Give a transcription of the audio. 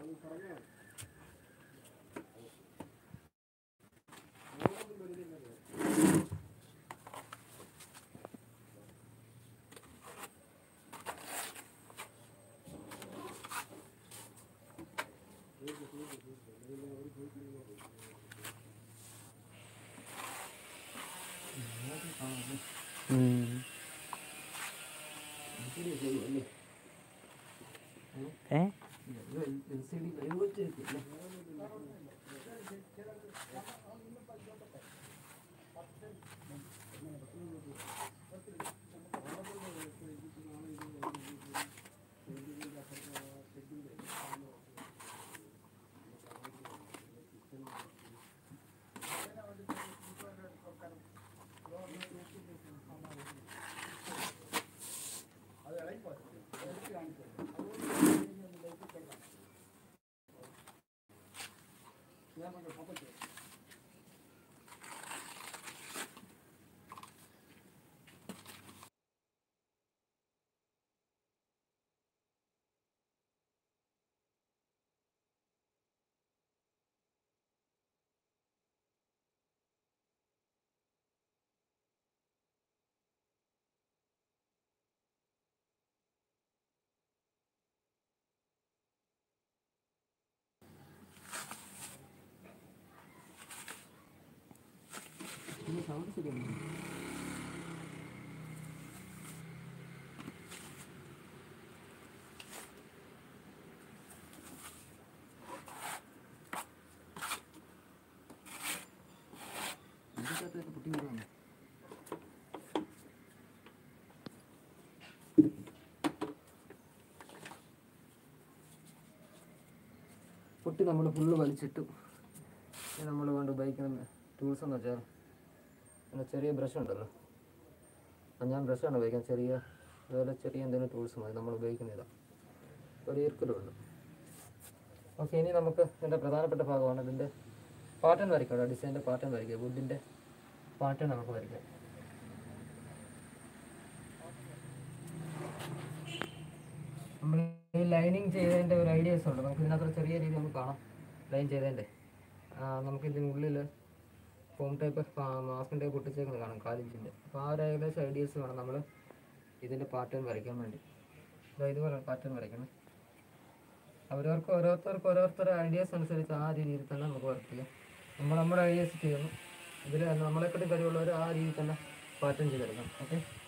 ഏ പൊട്ടി നമ്മൾ ഫുള്ള് വലിച്ചിട്ടു നമ്മൾ കൊണ്ട് ഉപയോഗിക്കുന്ന ടൂൾസ് എന്ന് വെച്ചാൽ പിന്നെ ചെറിയ ബ്രഷ് ഉണ്ടല്ലോ ആ ഞാൻ ബ്രഷാണ് ഉപയോഗിക്കുന്നത് ചെറിയ അതുപോലെ ചെറിയ എന്തെങ്കിലും ടൂൾസ് മതി നമ്മൾ ഉപയോഗിക്കുന്നതാണ് ഒരു ഈർക്കലുണ്ട് ഓക്കെ ഇനി നമുക്ക് ഇതിൻ്റെ പ്രധാനപ്പെട്ട ഭാഗമാണ് ഇതിൻ്റെ പാറ്റേൺ വരയ്ക്കാം ഡിസൈൻ്റെ പാറ്റേൺ വരയ്ക്കുക വുഡിൻ്റെ പാറ്റേൺ നമുക്ക് വരയ്ക്കാം നമ്മൾ ഈ ലൈനിങ് ചെയ്തതിൻ്റെ ഒരു ഐഡിയാസ് ഉണ്ട് നമുക്ക് ഇതിനകത്ത് ഒരു ചെറിയ രീതി നമുക്ക് കാണാം ലൈൻ ചെയ്തതിൻ്റെ നമുക്ക് ഇതിനുള്ളിൽ ഫോം ടൈപ്പ് മാസ്കിൻ ടൈപ്പ് പൊട്ടിച്ചേക്കുന്നത് കാണാം കാലിഞ്ചിൻ്റെ അപ്പോൾ ആ ഒരു ഏകദേശം ഐഡിയാസ് വേണം നമ്മൾ ഇതിൻ്റെ പാറ്റേൺ വരയ്ക്കാൻ വേണ്ടി ദാ ഇതുപോലെ പാറ്റേൺ വരയ്ക്കണം അവരവർക്ക് ഓരോരുത്തർക്ക് ഓരോരുത്തരുടെ ഐഡിയാസ് അനുസരിച്ച് ആ രീതിയിൽ തന്നെ നമുക്ക് വർക്ക് ചെയ്യാം നമ്മൾ നമ്മുടെ ഐഡിയാസ് ചെയ്യുന്നു ഇതിൽ നമ്മളെക്കാട്ടും കഴിവുള്ളവർ ആ രീതിയിൽ തന്നെ പാറ്റേൺ ചെയ്തെടുക്കണം ഓക്കെ